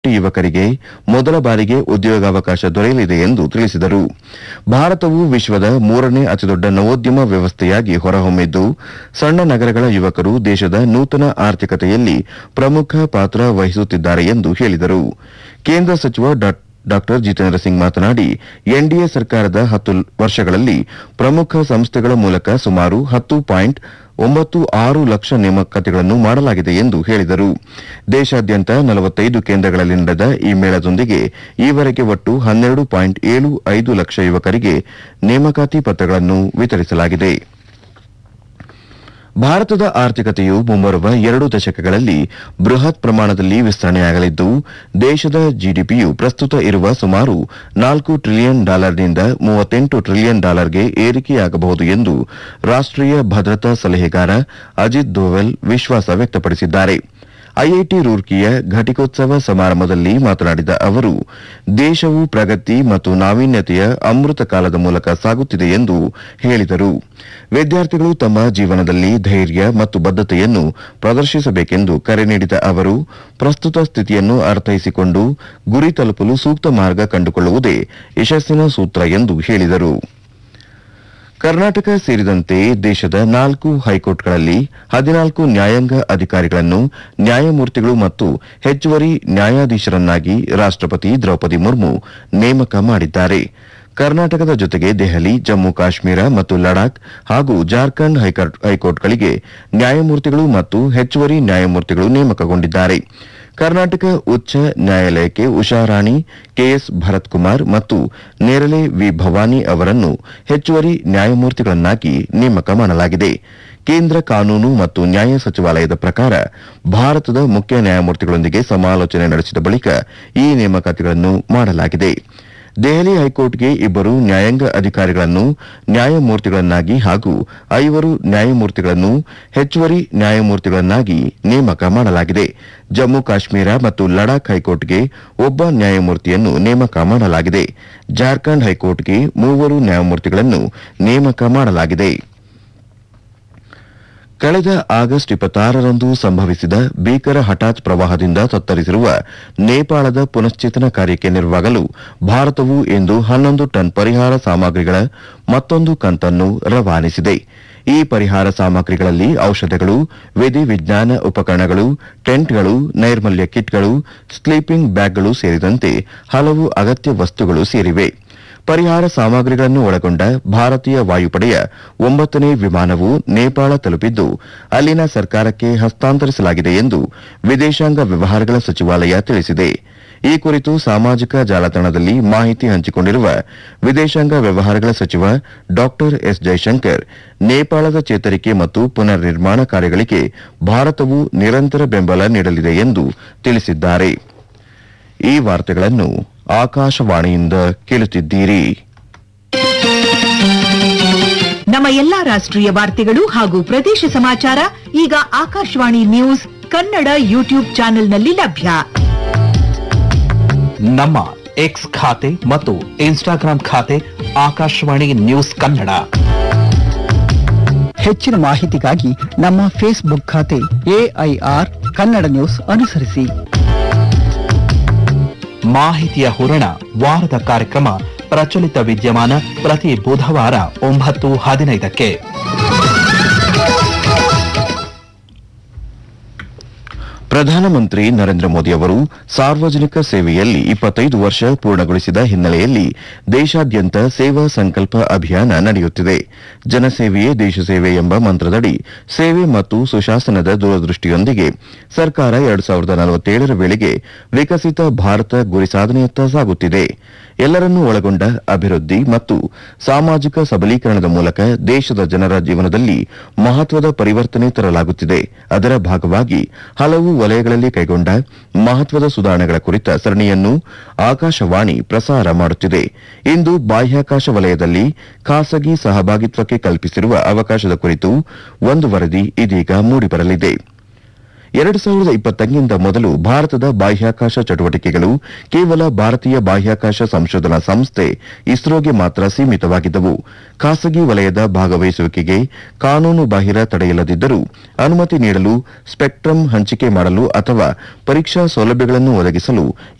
ಯುವಕರಿಗೆ ಮೊದಲ ಬಾರಿಗೆ ಉದ್ಯೋಗಾವಕಾಶ ದೊರೆಯಲಿದೆ ಎಂದು ತಿಳಿಸಿದರು ಭಾರತವು ವಿಶ್ವದ ಮೂರನೇ ಅತಿದೊಡ್ಡ ನವೋದ್ಯಮ ವ್ಯವಸ್ಥೆಯಾಗಿ ಹೊರಹೊಮ್ಮಿದ್ದು ಸಣ್ಣ ನಗರಗಳ ಯುವಕರು ದೇಶದ ನೂತನ ಆರ್ಥಿಕತೆಯಲ್ಲಿ ಪ್ರಮುಖ ಪಾತ್ರ ವಹಿಸುತ್ತಿದ್ದಾರೆ ಎಂದು ಹೇಳಿದರು ಕೇಂದ್ರ ಸಚಿವ ಡಾ ಡಾಕ್ಟರ್ ಜಿತೇಂದ್ರ ಸಿಂಗ್ ಮಾತನಾಡಿ ಎನ್ಡಿಎ ಸರ್ಕಾರದ ಹತ್ತು ವರ್ಷಗಳಲ್ಲಿ ಪ್ರಮುಖ ಸಂಸ್ಥೆಗಳ ಮೂಲಕ ಸುಮಾರು ಹತ್ತು ಪಾಯಿಂಟ್ ಒಂಬತ್ತು ಆರು ಲಕ್ಷ ನೇಮಕಾತಿಗಳನ್ನು ಮಾಡಲಾಗಿದೆ ಎಂದು ಹೇಳಿದರು ದೇಶಾದ್ಯಂತ ನಲವತ್ತೈದು ಕೇಂದ್ರಗಳಲ್ಲಿ ನಡೆದ ಈ ಮೇಳದೊಂದಿಗೆ ಈವರೆಗೆ ಒಟ್ಟು ಹನ್ನೆರಡು ಪಾಯಿಂಟ್ ಏಳು ಐದು ಲಕ್ಷ ಯುವಕರಿಗೆ ನೇಮಕಾತಿ ಪತ್ರಗಳನ್ನು ವಿತರಿಸಲಾಗಿದೆ ಭಾರತದ ಆರ್ಥಿಕತೆಯು ಮುಂಬರುವ ಎರಡು ದಶಕಗಳಲ್ಲಿ ಬೃಹತ್ ಪ್ರಮಾಣದಲ್ಲಿ ವಿಸ್ತರಣೆಯಾಗಲಿದ್ದು ದೇಶದ ಜಿಡಿಪಿಯು ಪ್ರಸ್ತುತ ಇರುವ ಸುಮಾರು ನಾಲ್ಕು ಟ್ರಿಲಿಯನ್ ಡಾಲರ್ನಿಂದ ಮೂವತ್ತೆಂಟು ಟ್ರಿಲಿಯನ್ ಡಾಲರ್ಗೆ ಏರಿಕೆಯಾಗಬಹುದು ಎಂದು ರಾಷ್ಟೀಯ ಭದ್ರತಾ ಸಲಹೆಗಾರ ಅಜಿತ್ ದೋವೆಲ್ ವಿಶ್ವಾಸ ವ್ಯಕ್ತಪಡಿಸಿದ್ದಾರೆ ಐಐಟಿ ರೂರ್ಕಿಯ ಘಟಿಕೋತ್ಸವ ಸಮಾರಂಭದಲ್ಲಿ ಮಾತನಾಡಿದ ಅವರು ದೇಶವು ಪ್ರಗತಿ ಮತ್ತು ನಾವೀನ್ಯತೆಯ ಅಮೃತ ಕಾಲದ ಮೂಲಕ ಸಾಗುತ್ತಿದೆ ಎಂದು ಹೇಳಿದರು ವಿದ್ಯಾರ್ಥಿಗಳು ತಮ್ಮ ಜೀವನದಲ್ಲಿ ಧೈರ್ಯ ಮತ್ತು ಬದ್ಧತೆಯನ್ನು ಪ್ರದರ್ಶಿಸಬೇಕೆಂದು ಕರೆ ನೀಡಿದ ಅವರು ಪ್ರಸ್ತುತ ಸ್ಥಿತಿಯನ್ನು ಅರ್ಥೈಸಿಕೊಂಡು ಗುರಿ ತಲುಪಲು ಸೂಕ್ತ ಮಾರ್ಗ ಕಂಡುಕೊಳ್ಳುವುದೇ ಯಶಸ್ಸಿನ ಸೂತ್ರ ಎಂದು ಹೇಳಿದರು ಕರ್ನಾಟಕ ಸೇರಿದಂತೆ ದೇಶದ ನಾಲ್ಕು ಹೈಕೋರ್ಟ್ಗಳಲ್ಲಿ ಹದಿನಾಲ್ಕು ನ್ಯಾಯಾಂಗ ಅಧಿಕಾರಿಗಳನ್ನು ನ್ಯಾಯಮೂರ್ತಿಗಳು ಮತ್ತು ಹೆಚ್ಚುವರಿ ನ್ಯಾಯಾಧೀಶರನ್ನಾಗಿ ರಾಷ್ಟಪತಿ ದ್ರೌಪದಿ ಮುರ್ಮು ನೇಮಕ ಮಾಡಿದ್ದಾರೆ ಕರ್ನಾಟಕದ ಜೊತೆಗೆ ದೆಹಲಿ ಜಮ್ಮು ಕಾಶ್ಮೀರ ಮತ್ತು ಲಡಾಖ್ ಹಾಗೂ ಜಾರ್ಖಂಡ್ ಹೈಕೋರ್ಟ್ಗಳಿಗೆ ನ್ಯಾಯಮೂರ್ತಿಗಳು ಮತ್ತು ಹೆಚ್ಚುವರಿ ನ್ಯಾಯಮೂರ್ತಿಗಳು ನೇಮಕಗೊಂಡಿದ್ದಾರೆ ಕರ್ನಾಟಕ ಉಚ್ಚ ನ್ಯಾಯಾಲಯಕ್ಕೆ ಉಷಾರಾಣಿ ಕೆಎಸ್ ಭರತ್ ಕುಮಾರ್ ಮತ್ತು ನೇರಳೆ ವಿ ಭವಾನಿ ಅವರನ್ನು ಹೆಚ್ಚುವರಿ ನ್ಯಾಯಮೂರ್ತಿಗಳನ್ನಾಗಿ ನೇಮಕ ಮಾಡಲಾಗಿದೆ ಕೇಂದ್ರ ಕಾನೂನು ಮತ್ತು ನ್ಯಾಯ ಸಚಿವಾಲಯದ ಪ್ರಕಾರ ಭಾರತದ ಮುಖ್ಯ ನ್ಯಾಯಮೂರ್ತಿಗಳೊಂದಿಗೆ ಸಮಾಲೋಚನೆ ನಡೆಸಿದ ಬಳಿಕ ಈ ನೇಮಕಾತಿಗಳನ್ನು ಮಾಡಲಾಗಿದೆ ದೆಹಲಿ ಹೈಕೋರ್ಟ್ಗೆ ಇಬ್ಬರು ನ್ಯಾಯಾಂಗ ಅಧಿಕಾರಿಗಳನ್ನು ನ್ಯಾಯಮೂರ್ತಿಗಳನ್ನಾಗಿ ಹಾಗೂ ಐವರು ನ್ಯಾಯಮೂರ್ತಿಗಳನ್ನು ಹೆಚ್ಚುವರಿ ನ್ಯಾಯಮೂರ್ತಿಗಳನ್ನಾಗಿ ನೇಮಕ ಮಾಡಲಾಗಿದೆ ಜಮ್ಮು ಕಾಶ್ಮೀರ ಮತ್ತು ಲಡಾಖ್ ಹೈಕೋರ್ಟ್ಗೆ ಒಬ್ಬ ನ್ಯಾಯಮೂರ್ತಿಯನ್ನು ನೇಮಕ ಮಾಡಲಾಗಿದೆ ಜಾರ್ಖಂಡ್ ಹೈಕೋರ್ಟ್ಗೆ ಮೂವರು ನ್ಯಾಯಮೂರ್ತಿಗಳನ್ನು ನೇಮಕ ಮಾಡಲಾಗಿದೆ ಕಳೆದ ಆಗಸ್ಟ್ ಇಪ್ಪತ್ತಾರರಂದು ಸಂಭವಿಸಿದ ಭೀಕರ ಹಠಾತ್ ಪ್ರವಾಹದಿಂದ ತತ್ತರಿಸಿರುವ ನೇಪಾಳದ ಪುನಶ್ಚೇತನ ಕಾರ್ಯಕ್ಕೆ ನೆರವಾಗಲು ಭಾರತವು ಇಂದು ಹನ್ನೊಂದು ಟನ್ ಪರಿಹಾರ ಸಾಮಗ್ರಿಗಳ ಮತ್ತೊಂದು ಕಂತನ್ನು ರವಾನಿಸಿದೆ ಈ ಪರಿಹಾರ ಸಾಮಗ್ರಿಗಳಲ್ಲಿ ಔಷಧಗಳು ವಿಧಿವಿಜ್ಞಾನ ಉಪಕರಣಗಳು ಟೆಂಟ್ಗಳು ನೈರ್ಮಲ್ಯ ಕಿಟ್ಗಳು ಸ್ಲೀಪಿಂಗ್ ಬ್ಯಾಗ್ಗಳು ಸೇರಿದಂತೆ ಹಲವು ಅಗತ್ಯ ವಸ್ತುಗಳು ಸೇರಿವೆ ಪರಿಹಾರ ಸಾಮಗ್ರಿಗಳನ್ನು ಒಳಗೊಂಡ ಭಾರತೀಯ ವಾಯುಪಡೆಯ ಒಂಬತ್ತನೇ ವಿಮಾನವು ನೇಪಾಳ ತಲುಪಿದ್ದು ಅಲ್ಲಿನ ಸರ್ಕಾರಕ್ಕೆ ಹಸ್ತಾಂತರಿಸಲಾಗಿದೆ ಎಂದು ವಿದೇಶಾಂಗ ವ್ಯವಹಾರಗಳ ಸಚಿವಾಲಯ ತಿಳಿಸಿದೆ ಈ ಕುರಿತು ಸಾಮಾಜಿಕ ಜಾಲತಾಣದಲ್ಲಿ ಮಾಹಿತಿ ಹಂಚಿಕೊಂಡಿರುವ ವಿದೇಶಾಂಗ ವ್ಯವಹಾರಗಳ ಸಚಿವ ಡಾ ಎಸ್ ಜೈಶಂಕರ್ ನೇಪಾಳದ ಚೇತರಿಕೆ ಮತ್ತು ಪುನರ್ ನಿರ್ಮಾಣ ಕಾರ್ಯಗಳಿಗೆ ಭಾರತವು ನಿರಂತರ ಬೆಂಬಲ ನೀಡಲಿದೆ ಎಂದು ತಿಳಿಸಿದ್ದಾರೆ ಈ ವಾರ್ತೆಗಳನ್ನು ಆಕಾಶವಾಣಿಯಿಂದ ಕೇಳುತ್ತಿದ್ದೀರಿ ನಮ್ಮ ಎಲ್ಲಾ ರಾಷ್ಟ್ರೀಯ ವಾರ್ತೆಗಳು ಹಾಗೂ ಪ್ರದೇಶ ಸಮಾಚಾರ ಈಗ ಆಕಾಶವಾಣಿ ನ್ಯೂಸ್ ಕನ್ನಡ ಯೂಟ್ಯೂಬ್ ಚಾನೆಲ್ನಲ್ಲಿ ಲಭ್ಯ ನಮ್ಮ ಎಕ್ಸ್ ಖಾತೆ ಮತ್ತು ಇನ್ಸ್ಟಾಗ್ರಾಂ ಖಾತೆ ಆಕಾಶವಾಣಿ ನ್ಯೂಸ್ ಕನ್ನಡ ಹೆಚ್ಚಿನ ಮಾಹಿತಿಗಾಗಿ ನಮ್ಮ ಫೇಸ್ಬುಕ್ ಖಾತೆ ಎಐಆರ್ ಕನ್ನಡ ನ್ಯೂಸ್ ಅನುಸರಿಸಿ ಮಾಹಿತಿಯ ಹೂರಣ ವಾರದ ಕಾರ್ಯಕ್ರಮ ಪ್ರಚಲಿತ ವಿದ್ಯಮಾನ ಪ್ರತಿ ಬುಧವಾರ ಒಂಬತ್ತು ಹದಿನೈದಕ್ಕೆ ಪ್ರಧಾನಮಂತ್ರಿ ನರೇಂದ್ರ ಮೋದಿ ಅವರು ಸಾರ್ವಜನಿಕ ಸೇವೆಯಲ್ಲಿ ಇಪ್ಪತ್ತೈದು ವರ್ಷ ಪೂರ್ಣಗೊಳಿಸಿದ ಹಿನ್ನೆಲೆಯಲ್ಲಿ ದೇಶಾದ್ಯಂತ ಸೇವಾ ಸಂಕಲ್ಪ ಅಭಿಯಾನ ನಡೆಯುತ್ತಿದೆ ಜನಸೇವೆಯೇ ದೇಶ ಸೇವೆ ಎಂಬ ಮಂತ್ರದಡಿ ಸೇವೆ ಮತ್ತು ಸುಶಾಸನದ ದೂರದೃಷ್ಟಿಯೊಂದಿಗೆ ಸರ್ಕಾರ ಎರಡು ಸಾವಿರದ ನಲವತ್ತೇಳರ ವೇಳೆಗೆ ವಿಕಸಿತ ಭಾರತ ಗುರಿ ಸಾಧನೆಯತ್ತ ಸಾಗುತ್ತಿದೆ ಎಲ್ಲರನ್ನೂ ಒಳಗೊಂಡ ಅಭಿವೃದ್ಧಿ ಮತ್ತು ಸಾಮಾಜಿಕ ಸಬಲೀಕರಣದ ಮೂಲಕ ದೇಶದ ಜನರ ಜೀವನದಲ್ಲಿ ಮಹತ್ವದ ಪರಿವರ್ತನೆ ತರಲಾಗುತ್ತಿದೆ ಅದರ ಭಾಗವಾಗಿ ಹಲವು ವಲಯಗಳಲ್ಲಿ ಕೈಗೊಂಡ ಮಹತ್ವದ ಸುಧಾರಣೆಗಳ ಕುರಿತ ಸರಣಿಯನ್ನು ಆಕಾಶವಾಣಿ ಪ್ರಸಾರ ಮಾಡುತ್ತಿದೆ ಇಂದು ಬಾಹ್ಯಾಕಾಶ ವಲಯದಲ್ಲಿ ಖಾಸಗಿ ಸಹಭಾಗಿತ್ವಕ್ಕೆ ಕಲ್ಪಿಸಿರುವ ಅವಕಾಶದ ಕುರಿತು ಒಂದು ವರದಿ ಇದೀಗ ಮೂಡಿಬರಲಿದೆ ಎರಡು ಸಾವಿರದ ಇಪ್ಪತ್ತಕ್ಕಿಂತ ಮೊದಲು ಭಾರತದ ಬಾಹ್ಯಾಕಾಶ ಚಟುವಟಿಕೆಗಳು ಕೇವಲ ಭಾರತೀಯ ಬಾಹ್ಯಾಕಾಶ ಸಂಶೋಧನಾ ಸಂಸ್ಥೆ ಇಸ್ರೋಗೆ ಮಾತ್ರ ಸೀಮಿತವಾಗಿದ್ದವು ಖಾಸಗಿ ವಲಯದ ಭಾಗವಹಿಸುವಿಕೆಗೆ ಕಾನೂನು ಬಾಹಿರ ತಡೆಯಿಲ್ಲದಿದ್ದರೂ ಅನುಮತಿ ನೀಡಲು ಸ್ಪೆಕ್ಟ್ರಮ್ ಹಂಚಿಕೆ ಮಾಡಲು ಅಥವಾ ಪರೀಕ್ಷಾ ಸೌಲಭ್ಯಗಳನ್ನು ಒದಗಿಸಲು